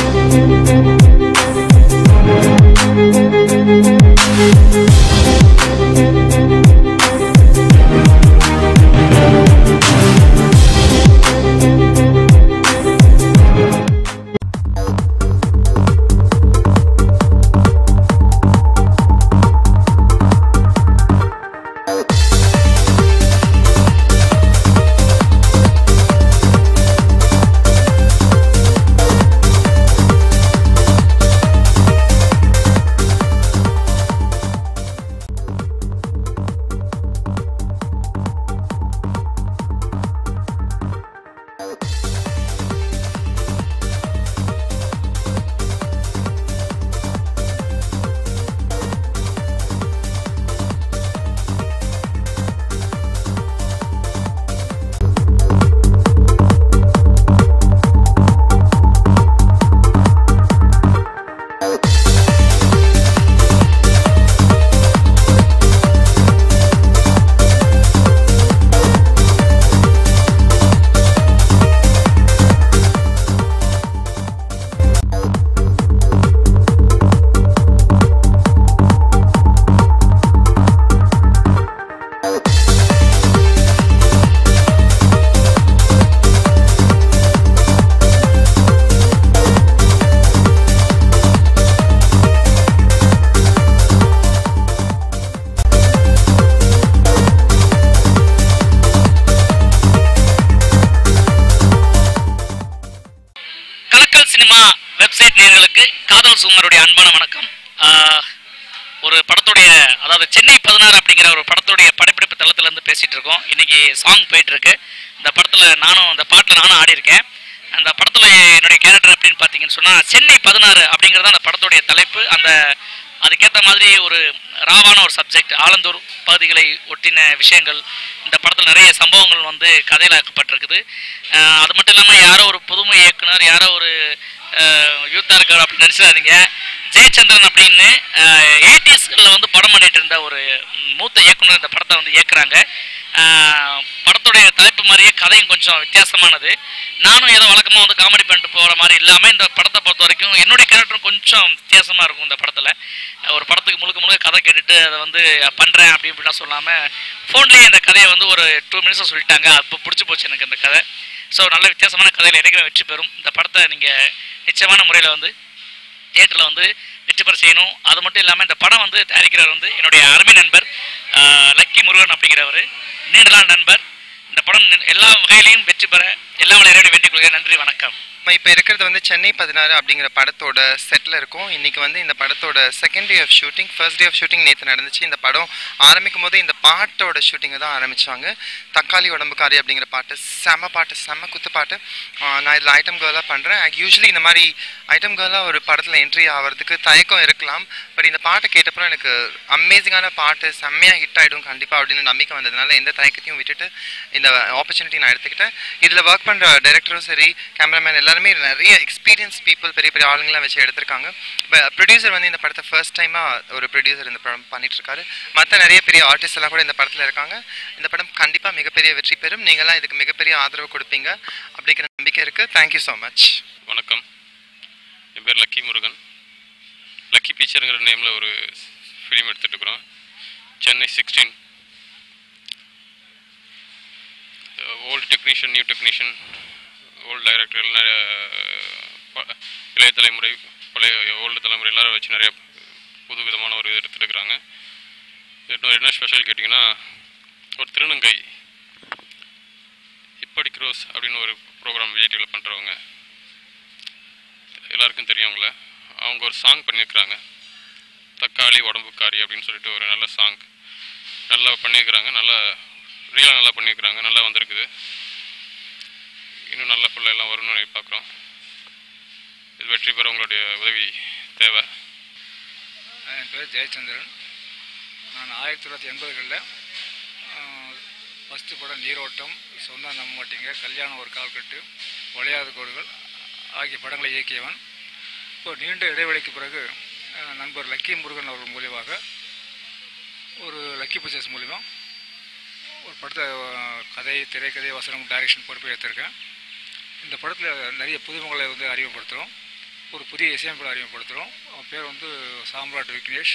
கலக்கல் cinema website நேயர்களுக்கு காதல் சுமருடைய அன்பான வணக்கம் ஆஹ், ஒரு படத்துடைய அதாவது சென்னை பதினாறு அப்படிங்கிற ஒரு படத்துடைய படப்பிடிப்பு தளத்துல இருந்து பேசிட்டு இருக்கோம் இன்னைக்கு சாங் போயிட்டு இருக்கு இந்த படத்துல நானும் அந்த பாட்டுல நானும் ஆடி இருக்கேன் அந்த படத்துல என்னுடைய கேரக்டர் அப்படின்னு பார்த்தீங்கன்னு சொன்னா சென்னை பதினாறு அப்படிங்கிறது அந்த படத்துடைய தலைப்பு அந்த அதுக்கேற்ற மாதிரி ஒரு ராவான ஒரு சப்ஜெக்ட் ஆலந்தூர் பகுதிகளை ஒட்டின விஷயங்கள் இந்த படத்தில் நிறைய சம்பவங்கள் வந்து கதையிலாக்கப்பட்டிருக்குது அஹ் அது மட்டும் இல்லாமல் யாரோ ஒரு புதுமை இயக்குனர் யாரோ ஒரு யூத்தாக இருக்கார் அப்படின்னு நினச்சிடாதீங்க ஜெயச்சந்திரன் அப்படின்னு எயிட்டிஸ்களில் வந்து படம் பண்ணிட்டு இருந்த ஒரு மூத்த இயக்குனர் இந்த படத்தை வந்து இயக்குறாங்க அஹ் படத்துடைய தலைப்பு மாதிரியே கதையும் கொஞ்சம் வித்தியாசமானது நானும் ஏதோ வழக்கமாக வந்து காமெடி பண்ணிட்டு போகிற மாதிரி இல்லாமல் இந்த படத்தை பொறுத்த வரைக்கும் என்னுடைய கேரக்டரும் கொஞ்சம் வித்தியாசமாக இருக்கும் இந்த படத்தில் ஒரு படத்துக்கு முழுக்க முழுக்க கதை கேட்டுட்டு அதை வந்து பண்ணுறேன் அப்படி இப்படிலாம் சொல்லாமல் ஃபோன்லேயே இந்த கதையை வந்து ஒரு டூ மினிட்ஸில் சொல்லிட்டாங்க அப்போ பிடிச்சி போச்சு எனக்கு இந்த கதை ஸோ நல்ல வித்தியாசமான கதையில் எனக்குமே வெற்றி பெறும் இந்த படத்தை நீங்கள் நிச்சயமான முறையில் வந்து தியேட்டரில் வந்து வெற்றி பெற செய்யணும் அது மட்டும் இல்லாமல் இந்த படம் வந்து தயாரிக்கிறவர் வந்து என்னுடைய அருமை நண்பர் ஆஹ், லக்கி முருகன் அப்படிங்கிறவர் நீண்ட நாள் நண்பர் இந்த படம் நி- எல்லா வகையிலையும் வெற்றி பெற எல்லா வகையிலும் வேண்டிக் கொள்கிறேன் நன்றி வணக்கம் நம்ம இப்போ இருக்கிறது வந்து சென்னை பதினாறு அப்படிங்கிற படத்தோட செட்டில் இருக்கும் இன்னைக்கு வந்து இந்த படத்தோட second day of shooting first day of shooting நேற்று நடந்துச்சு இந்த படம் ஆரம்பிக்கும் போது இந்த பாட்டோட ஷூட்டிங்கை தான் ஆரம்பிச்சாங்க தக்காளி உடம்புக்காரி அப்படிங்கிற பாட்டு செம பாட்டு செம குத்து பாட்டு ஆஹ் நான் இதில் ஐட்டம் கேர்லாக பண்ணுறேன் யூஸ்வலி இந்த மாதிரி ஐட்டம் கேர்லாக ஒரு படத்தில் என்ட்ரி ஆகிறதுக்கு தயக்கம் இருக்கலாம் பட் இந்த பாட்டை கேட்டப்பறம் எனக்கு அமேசிங்கான பாட்டு செம்மையாக ஹிட் ஆகிடும் கண்டிப்பாக அப்படின்னு நம்பிக்கை வந்ததுனால எந்த தயக்கத்தையும் விட்டுட்டு இந்த ஆப்பர்ச்சுனிட்டி நான் எடுத்துக்கிட்டேன் இதில் ஒர்க் பண்ணுற டைரக்டரும் சரி கேமராமேன் எல்லாருமே நிறைய எக்ஸ்பீரியன்ஸ் பீப்புள் பெரிய பெரிய ஆளுங்களாம் வச்சு எடுத்திருக்காங்க ப்ரொடியூசர் வந்து இந்த படத்தை ஃபர்ஸ்ட் டைமாக ஒரு ப்ரொடியூசர் இந்த படம் பண்ணிட்டு இருக்காரு மற்ற நிறைய பெரிய ஆர்டிஸ்ட் எல்லாம் கூட இந்த படத்தில் இருக்காங்க இந்த படம் கண்டிப்பாக மிகப்பெரிய வெற்றி பெறும் நீங்களாம் இதுக்கு மிகப்பெரிய ஆதரவு கொடுப்பீங்க அப்படிங்கிற நம்பிக்கை இருக்குது தேங்க்யூ ஸோ மச் வணக்கம் என் பேர் லக்கி முருகன் லக்கி பிக்சருங்கிற நேமில் ஒரு ஃபிலிம் எடுத்துட்டு இருக்கிறோம் Chennai sixteen old technician new technician old director எல்லாம் நிறைய ப- இளைய தலைமுறை பழைய ஓல்டு தலைமுறை எல்லாரும் வச்சு நிறைய புது விதமான ஒரு இது எடுத்துட்டு இருக்கிறாங்க இன்னொரு என்ன ஸ்பெஷல் கேட்டிங்கன்னா ஒரு திருநங்கை இப்படி க்ரோஸ் அப்படின்னு ஒரு ப்ரோக்ராம் விஜய் டிவியில் பண்ணுறவங்க எல்லாருக்கும் தெரியும்ல அவங்க ஒரு சாங் பண்ணியிருக்கிறாங்க தக்காளி உடம்புக்காரி அப்படின்னு சொல்லிட்டு ஒரு நல்ல சாங் நல்லா பண்ணியிருக்கிறாங்க நல்லா ரியலாக நல்லா பண்ணியிருக்கிறாங்க நல்லா வந்திருக்குது இன்னும் நல்ல ஃபுல்லாக எல்லாம் வரும்னு பார்க்குறோம் இது வெற்றி பெற உங்களுடைய உதவி தேவை என் பேர் ஜெயச்சந்திரன் நான் ஆயிரத்தி தொள்ளாயிரத்தி எண்பதுகளில் ஃபஸ்ட்டு படம் நீரோட்டம் சொன்னா நம்ப மாட்டீங்க கல்யாணம் ஒரு கால்கட்டு ஒளையாத கோடுகள் ஆகிய படங்களை இயக்கியவன் இப்போ நீண்ட இடைவெளிக்கு பிறகு அஹ், நண்பர் லக்கி முருகன் அவர்கள் மூலியமாக ஒரு லக்கி பிக்சர்ஸ் மூலிமா ஒரு படத்தை அஹ், கதை திரைக்கதை வசனம் டைரக்ஷன் பொறுப்பு ஏற்றிருக்கேன் இந்த படத்தில் நிறைய புதுமுகங்களை வந்து அறிமுகப்படுத்துகிறோம் ஒரு புதிய இசையமைப்பாளர் அறிமுகப்படுத்துகிறோம் அவன் பேர் வந்து சாம்ராட் விக்னேஷ்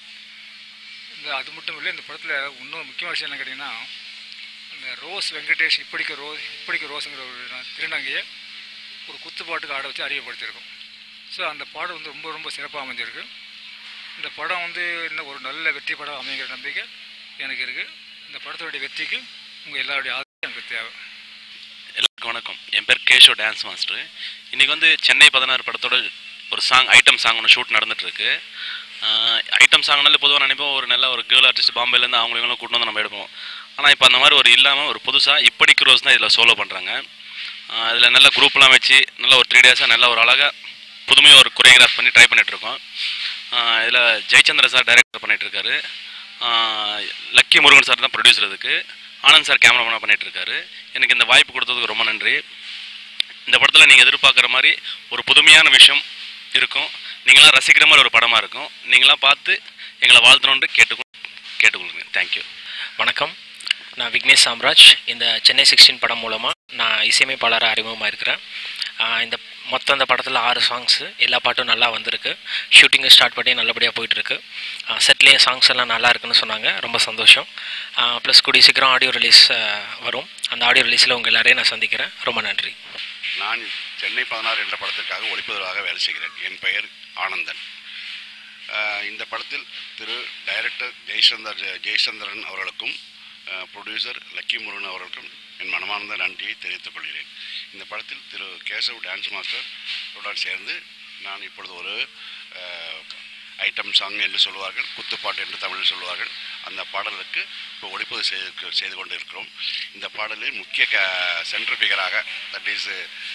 இந்த அது மட்டும் இல்லை இந்த படத்தில் இன்னும் முக்கியமான விஷயம் என்ன கேட்டிங்கன்னா இந்த ரோஸ் வெங்கடேஷ் இப்படிக்க ரோஸ் இப்படிக்க ரோஸுங்கிற ஒரு திருநங்கையை ஒரு குத்துப்பாட்டுக்கு ஆட வச்சு அறிமுகப்படுத்தியிருக்கோம் ஸோ அந்த பாடம் வந்து ரொம்ப ரொம்ப சிறப்பாக அமைஞ்சிருக்கு இந்த படம் வந்து இன்னும் ஒரு நல்ல வெற்றி படம் அமைங்கிற நம்பிக்கை எனக்கு இருக்குது இந்த படத்தோடைய வெற்றிக்கு உங்கள் எல்லாருடைய ஆதரவு எனக்கு தேவை எல்லாருக்கும் வணக்கம் என் பேர் கேஷோ டான்ஸ் மாஸ்டர் இன்னைக்கு வந்து சென்னை பதினாறு படத்தோட ஒரு சாங் ஐட்டம் சாங் ஒன்று ஷூட் நடந்துட்டு இருக்கு ஐட்டம் சாங்னாலே பொதுவாக நினைப்போம் ஒரு நல்ல ஒரு கேர்ள் ஆர்டிஸ்ட் பாம்பேலேருந்து அவங்களும் கூட்டு வந்து நம்ம எடுப்போம் ஆனால் இப்போ அந்த மாதிரி ஒரு இல்லாமல் ஒரு புதுசாக இப்படிக்கு ரோஸ் தான் இதில் சோலோ பண்ணுறாங்க இதில் நல்ல குரூப்லாம் வச்சு நல்ல ஒரு த்ரீ டேஸாக நல்ல ஒரு அழகாக புதுமையாக ஒரு கொரியோகிராஃப் பண்ணி ட்ரை பண்ணிட்டு இருக்கோம் இதில் ஜெயச்சந்திர சார் டைரக்டர் பண்ணிட்டு இருக்காரு ஆஹ் லக்கி முருகன் சார் தான் ப்ரொடியூசர் இதுக்கு ஆனந்த் சார் கேமராமேனாக பண்ணிட்டு இருக்காரு எனக்கு இந்த வாய்ப்பு கொடுத்ததுக்கு ரொம்ப நன்றி இந்த படத்தில் நீங்கள் எதிர்பார்க்குற மாதிரி ஒரு புதுமையான விஷயம் இருக்கும் நீங்களாம் ரசிக்கிற மாதிரி ஒரு படமாக இருக்கும் நீங்களாம் பார்த்து எங்களை வாழ்த்தணுன்ட்டு கேட்டுக்கொள் கேட்டுக்கொள்ளுங்க தேங்க்யூ வணக்கம் நான் விக்னேஷ் சாம்ராஜ் இந்த சென்னை சிக்ஸ்டீன் படம் மூலமாக நான் இசையமைப்பாளராக அறிமுகமாக இருக்கிறேன் ஆஹ் இந்த மொத்தம் இந்த படத்தில் ஆறு சாங்ஸு எல்லா பாட்டும் நல்லா வந்திருக்கு ஷூட்டிங்கு ஸ்டார்ட் பண்ணி நல்லபடியாக போயிட்டுருக்கு செட்லேயே சாங்ஸ் எல்லாம் நல்லா இருக்குன்னு சொன்னாங்க ரொம்ப சந்தோஷம் ப்ளஸ் கூடிய சீக்கிரம் ஆடியோ ரிலீஸ் வரும் அந்த ஆடியோ ரிலீஸில் உங்கள் எல்லாரையும் நான் சந்திக்கிறேன் ரொம்ப நன்றி நான் சென்னை பதினாறு என்ற படத்திற்காக ஒளிப்பதிவாக வேலை செய்கிறேன் என் பெயர் ஆனந்தன் அஹ் இந்த படத்தில் திரு டைரக்டர் ஜெய்சந்தர் ஜெயச்சந்திரன் அவர்களுக்கும் ப்ரொடியூசர் லக்கி முருகன் அவர்களுக்கும் என் மனமார்ந்த நன்றியை தெரிவித்துக் கொள்கிறேன் இந்த படத்தில் திரு கேசவ் டான்ஸ் மாஸ்டர் உடன் சேர்ந்து நான் இப்பொழுது ஒரு ஐட்டம் சாங் என்று சொல்லுவார்கள் குத்துப்பாட்டு என்று தமிழில் சொல்லுவார்கள் அந்த பாடலுக்கு இப்போ ஒளிப்பதிவு செய்து செய்து கொண்டு இருக்கிறோம் இந்த பாடலில் முக்கிய க சென்ட்ரல் ஃபிகராக தட் இஸ்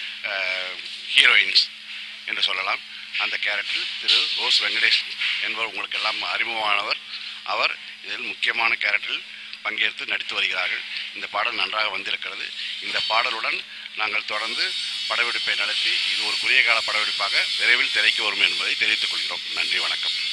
ஹீரோயின்ஸ் என்று சொல்லலாம் அந்த கேரக்டரில் திரு ரோஸ் வெங்கடேஷ் என்பவர் உங்களுக்கு எல்லாம் அறிமுகமானவர் அவர் இதில் முக்கியமான கேரக்டரில் பங்கேற்று நடித்து வருகிறார்கள் இந்த பாடல் நன்றாக வந்திருக்கிறது இந்த பாடலுடன் நாங்கள் தொடர்ந்து படப்பிடிப்பை நடத்தி இது ஒரு குறுகிய கால படப்பிடிப்பாக விரைவில் திரைக்கு வரும் என்பதை தெரிவித்துக் கொள்கிறோம் நன்றி வணக்கம்